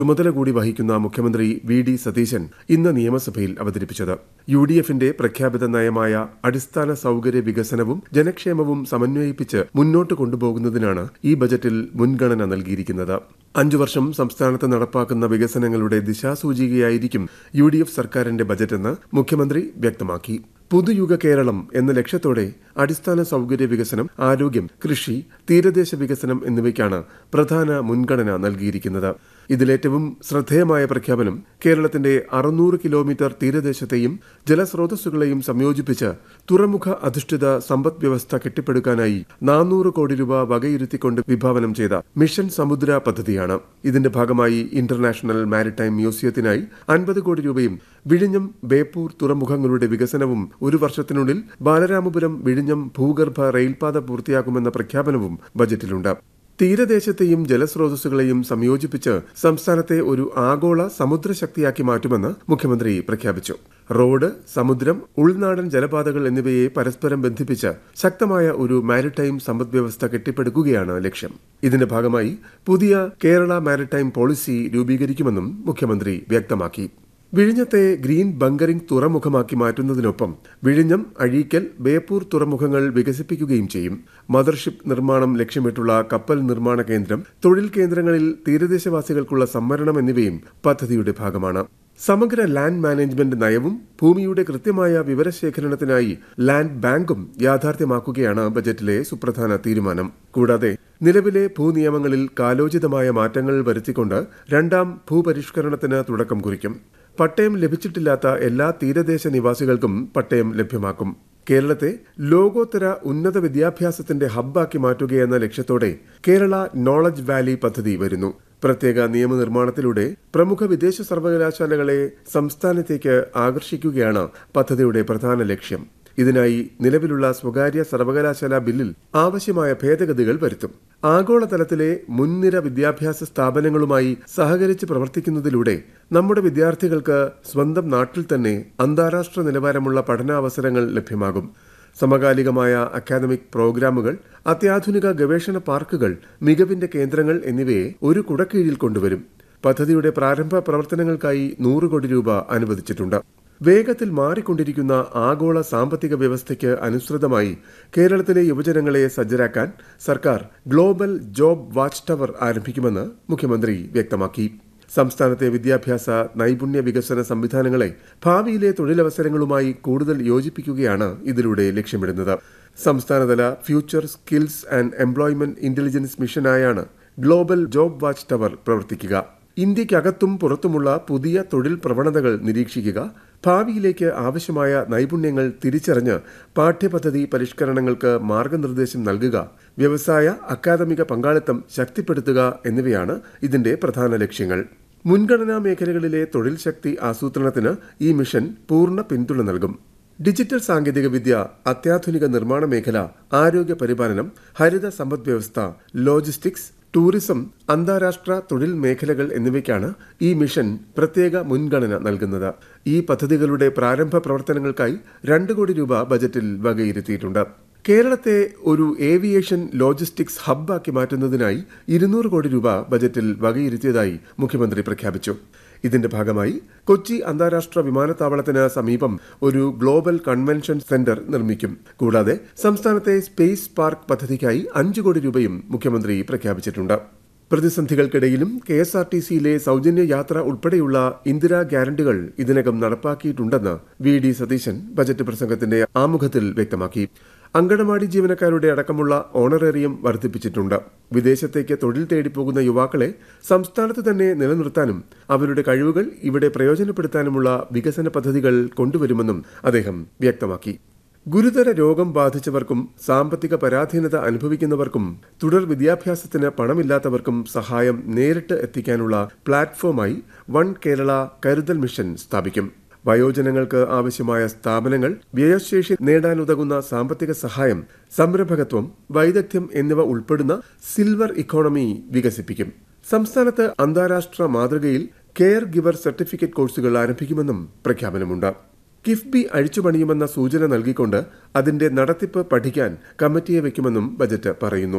ചുമതല കൂടി വഹിക്കുന്ന മുഖ്യമന്ത്രി വി ഡി സതീശൻ ഇന്ന് നിയമസഭയിൽ അവതരിപ്പിച്ചത് യു ഡി എഫിന്റെ പ്രഖ്യാപിത നയമായ അടിസ്ഥാന സൌകര്യ വികസനവും ജനക്ഷേമവും സമന്വയിപ്പിച്ച് മുന്നോട്ട് കൊണ്ടുപോകുന്നതിനാണ് ഈ ബജറ്റിൽ മുൻഗണന നൽകിയിരിക്കുന്നത് അഞ്ചു വർഷം സംസ്ഥാനത്ത് നടപ്പാക്കുന്ന വികസനങ്ങളുടെ ദിശാസൂചികയായിരിക്കും യു ഡി എഫ് സർക്കാരിന്റെ ബജറ്റെന്ന് മുഖ്യമന്ത്രി വ്യക്തമാക്കി പുതുയുഗ കേരളം എന്ന ലക്ഷ്യത്തോടെ അടിസ്ഥാന സൌകര്യ വികസനം ആരോഗ്യം കൃഷി തീരദേശ വികസനം എന്നിവയ്ക്കാണ് പ്രധാന മുൻഗണന നൽകിയിരിക്കുന്നത് ഇതിലേറ്റവും ശ്രദ്ധേയമായ പ്രഖ്യാപനം കേരളത്തിന്റെ അറുന്നൂറ് കിലോമീറ്റർ തീരദേശത്തെയും ജലസ്രോതസ്സുകളെയും സംയോജിപ്പിച്ച് തുറമുഖ അധിഷ്ഠിത സമ്പദ് വ്യവസ്ഥ കെട്ടിപ്പടുക്കാനായി നാനൂറ് കോടി രൂപ വകയിരുത്തിക്കൊണ്ട് വിഭാവനം ചെയ്ത മിഷൻ സമുദ്ര പദ്ധതിയാണ് ഇതിന്റെ ഭാഗമായി ഇന്റർനാഷണൽ മാരിടൈം മ്യൂസിയത്തിനായി അൻപത് കോടി രൂപയും വിഴിഞ്ഞം ബേപ്പൂർ തുറമുഖങ്ങളുടെ വികസനവും ഒരു വർഷത്തിനുള്ളിൽ ബാലരാമപുരം വിഴിഞ്ഞം ഭൂഗർഭ റെയിൽപാത പൂർത്തിയാക്കുമെന്ന പ്രഖ്യാപനവും ബജറ്റിലുണ്ട് തീരദേശത്തെയും ജലസ്രോതസ്സുകളെയും സംയോജിപ്പിച്ച് സംസ്ഥാനത്തെ ഒരു ആഗോള സമുദ്രശക്തിയാക്കി മാറ്റുമെന്ന് മുഖ്യമന്ത്രി പ്രഖ്യാപിച്ചു റോഡ് സമുദ്രം ഉൾനാടൻ ജലപാതകൾ എന്നിവയെ പരസ്പരം ബന്ധിപ്പിച്ച് ശക്തമായ ഒരു മാരിടൈം സമ്പദ്വ്യവസ്ഥ കെട്ടിപ്പടുക്കുകയാണ് ലക്ഷ്യം ഇതിന്റെ ഭാഗമായി പുതിയ കേരള മാരിടൈം പോളിസി രൂപീകരിക്കുമെന്നും മുഖ്യമന്ത്രി വ്യക്തമാക്കി വിഴിഞ്ഞത്തെ ഗ്രീൻ ബങ്കറിംഗ് തുറമുഖമാക്കി മാറ്റുന്നതിനൊപ്പം വിഴിഞ്ഞം അഴീക്കൽ ബേപ്പൂർ തുറമുഖങ്ങൾ വികസിപ്പിക്കുകയും ചെയ്യും മദർഷിപ്പ് നിർമ്മാണം ലക്ഷ്യമിട്ടുള്ള കപ്പൽ നിർമ്മാണ കേന്ദ്രം തൊഴിൽ കേന്ദ്രങ്ങളിൽ തീരദേശവാസികൾക്കുള്ള സംവരണം എന്നിവയും പദ്ധതിയുടെ ഭാഗമാണ് സമഗ്ര ലാൻഡ് മാനേജ്മെന്റ് നയവും ഭൂമിയുടെ കൃത്യമായ വിവരശേഖരണത്തിനായി ലാൻഡ് ബാങ്കും യാഥാർത്ഥ്യമാക്കുകയാണ് ബജറ്റിലെ സുപ്രധാന തീരുമാനം കൂടാതെ നിലവിലെ ഭൂനിയമങ്ങളിൽ കാലോചിതമായ മാറ്റങ്ങൾ വരുത്തിക്കൊണ്ട് രണ്ടാം ഭൂപരിഷ്കരണത്തിന് തുടക്കം കുറിക്കും പട്ടയം ലഭിച്ചിട്ടില്ലാത്ത എല്ലാ തീരദേശ നിവാസികൾക്കും പട്ടയം ലഭ്യമാക്കും കേരളത്തെ ലോകോത്തര ഉന്നത വിദ്യാഭ്യാസത്തിന്റെ ഹബ്ബാക്കി മാറ്റുകയെന്ന ലക്ഷ്യത്തോടെ കേരള നോളജ് വാലി പദ്ധതി വരുന്നു പ്രത്യേക നിയമനിർമ്മാണത്തിലൂടെ പ്രമുഖ വിദേശ സർവകലാശാലകളെ സംസ്ഥാനത്തേക്ക് ആകർഷിക്കുകയാണ് പദ്ധതിയുടെ പ്രധാന ലക്ഷ്യം ഇതിനായി നിലവിലുള്ള സ്വകാര്യ സർവകലാശാല ബില്ലിൽ ആവശ്യമായ ഭേദഗതികൾ വരുത്തും ആഗോളതലത്തിലെ മുൻനിര വിദ്യാഭ്യാസ സ്ഥാപനങ്ങളുമായി സഹകരിച്ച് പ്രവർത്തിക്കുന്നതിലൂടെ നമ്മുടെ വിദ്യാർത്ഥികൾക്ക് സ്വന്തം നാട്ടിൽ തന്നെ അന്താരാഷ്ട്ര നിലവാരമുള്ള പഠനാവസരങ്ങൾ ലഭ്യമാകും സമകാലികമായ അക്കാദമിക് പ്രോഗ്രാമുകൾ അത്യാധുനിക ഗവേഷണ പാർക്കുകൾ മികവിന്റെ കേന്ദ്രങ്ങൾ എന്നിവയെ ഒരു കുടക്കീഴിൽ കൊണ്ടുവരും പദ്ധതിയുടെ പ്രാരംഭ പ്രവർത്തനങ്ങൾക്കായി നൂറ് കോടി രൂപ അനുവദിച്ചിട്ടുണ്ട് വേഗത്തിൽ മാറിക്കൊണ്ടിരിക്കുന്ന ആഗോള സാമ്പത്തിക വ്യവസ്ഥയ്ക്ക് അനുസൃതമായി കേരളത്തിലെ യുവജനങ്ങളെ സജ്ജരാക്കാൻ സർക്കാർ ഗ്ലോബൽ ജോബ് വാച്ച് ടവർ ആരംഭിക്കുമെന്ന് മുഖ്യമന്ത്രി വ്യക്തമാക്കി സംസ്ഥാനത്തെ വിദ്യാഭ്യാസ നൈപുണ്യ വികസന സംവിധാനങ്ങളെ ഭാവിയിലെ തൊഴിലവസരങ്ങളുമായി കൂടുതൽ യോജിപ്പിക്കുകയാണ് ഇതിലൂടെ ലക്ഷ്യമിടുന്നത് സംസ്ഥാനതല future skills and employment intelligence മിഷനായാണ് ഗ്ലോബൽ ജോബ് വാച്ച് ടവർ പ്രവർത്തിക്കുക ഇന്ത്യക്കകത്തും പുറത്തുമുള്ള പുതിയ തൊഴിൽ പ്രവണതകൾ നിരീക്ഷിക്കുക ഭാവിയിലേക്ക് ആവശ്യമായ നൈപുണ്യങ്ങൾ തിരിച്ചറിഞ്ഞ് പാഠ്യപദ്ധതി പരിഷ്കരണങ്ങൾക്ക് മാർഗനിർദ്ദേശം നൽകുക വ്യവസായ അക്കാദമിക പങ്കാളിത്തം ശക്തിപ്പെടുത്തുക എന്നിവയാണ് ഇതിന്റെ പ്രധാന ലക്ഷ്യങ്ങൾ മുൻഗണനാ മേഖലകളിലെ തൊഴിൽ ശക്തി ആസൂത്രണത്തിന് ഈ മിഷൻ പൂർണ്ണ പിന്തുണ നൽകും ഡിജിറ്റൽ സാങ്കേതികവിദ്യ അത്യാധുനിക നിർമ്മാണ മേഖല ആരോഗ്യ പരിപാലനം ഹരിത സമ്പദ് വ്യവസ്ഥ ലോജിസ്റ്റിക്സ് ടൂറിസം അന്താരാഷ്ട്ര തൊഴിൽ മേഖലകൾ എന്നിവയ്ക്കാണ് ഈ മിഷൻ പ്രത്യേക മുൻഗണന നൽകുന്നത് ഈ പദ്ധതികളുടെ പ്രാരംഭ പ്രവർത്തനങ്ങൾക്കായി രണ്ട് കോടി രൂപ ബജറ്റിൽ വകയിരുത്തിയിട്ടുണ്ട് കേരളത്തെ ഒരു ഏവിയേഷൻ ലോജിസ്റ്റിക്സ് ഹബ്ബാക്കി മാറ്റുന്നതിനായി ഇരുന്നൂറ് കോടി രൂപ ബജറ്റിൽ വകയിരുത്തിയതായി മുഖ്യമന്ത്രി പ്രഖ്യാപിച്ചു ഇതിന്റെ ഭാഗമായി കൊച്ചി അന്താരാഷ്ട്ര വിമാനത്താവളത്തിന് സമീപം ഒരു ഗ്ലോബൽ കൺവെൻഷൻ സെന്റർ നിർമ്മിക്കും കൂടാതെ സംസ്ഥാനത്തെ സ്പേസ് പാർക്ക് പദ്ധതിക്കായി അഞ്ചു കോടി രൂപയും മുഖ്യമന്ത്രി പ്രഖ്യാപിച്ചിട്ടുണ്ട് പ്രതിസന്ധികൾക്കിടയിലും കെ എസ് ആർ ടി സിയിലെ സൗജന്യ യാത്ര ഉൾപ്പെടെയുള്ള ഇന്ദിരാ ഗ്യാരണ്ടികൾ ഇതിനകം നടപ്പാക്കിയിട്ടുണ്ടെന്ന് വി ഡി സതീശൻ ബജറ്റ് പ്രസംഗത്തിന്റെ ആമുഖത്തിൽ വ്യക്തമാക്കി അങ്കണവാടി ജീവനക്കാരുടെ അടക്കമുള്ള ഓണറേറിയം വർദ്ധിപ്പിച്ചിട്ടുണ്ട് വിദേശത്തേക്ക് തൊഴിൽ തേടിപ്പോകുന്ന യുവാക്കളെ സംസ്ഥാനത്ത് തന്നെ നിലനിർത്താനും അവരുടെ കഴിവുകൾ ഇവിടെ പ്രയോജനപ്പെടുത്താനുമുള്ള വികസന പദ്ധതികൾ കൊണ്ടുവരുമെന്നും അദ്ദേഹം വ്യക്തമാക്കി ഗുരുതര രോഗം ബാധിച്ചവർക്കും സാമ്പത്തിക പരാധീനത അനുഭവിക്കുന്നവർക്കും തുടർ വിദ്യാഭ്യാസത്തിന് പണമില്ലാത്തവർക്കും സഹായം നേരിട്ട് എത്തിക്കാനുള്ള പ്ലാറ്റ്ഫോമായി വൺ കേരള കരുതൽ മിഷൻ സ്ഥാപിക്കും വയോജനങ്ങൾക്ക് ആവശ്യമായ സ്ഥാപനങ്ങൾ വ്യയശേഷി നേടാനുതകുന്ന സാമ്പത്തിക സഹായം സംരംഭകത്വം വൈദഗ്ധ്യം എന്നിവ ഉൾപ്പെടുന്ന സിൽവർ ഇക്കോണമി വികസിപ്പിക്കും സംസ്ഥാനത്ത് അന്താരാഷ്ട്ര മാതൃകയിൽ കെയർ ഗിവർ സർട്ടിഫിക്കറ്റ് കോഴ്സുകൾ ആരംഭിക്കുമെന്നും പ്രഖ്യാപനമുണ്ട് കിഫ്ബി അഴിച്ചുപണിയുമെന്ന സൂചന നൽകിക്കൊണ്ട് അതിന്റെ നടത്തിപ്പ് പഠിക്കാൻ കമ്മിറ്റിയെ വയ്ക്കുമെന്നും ബജറ്റ് പറയുന്നു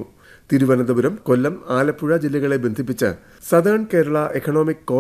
തിരുവനന്തപുരം കൊല്ലം ആലപ്പുഴ ജില്ലകളെ ബന്ധിപ്പിച്ച് സദേൺ കേരള എക്കണോമിക്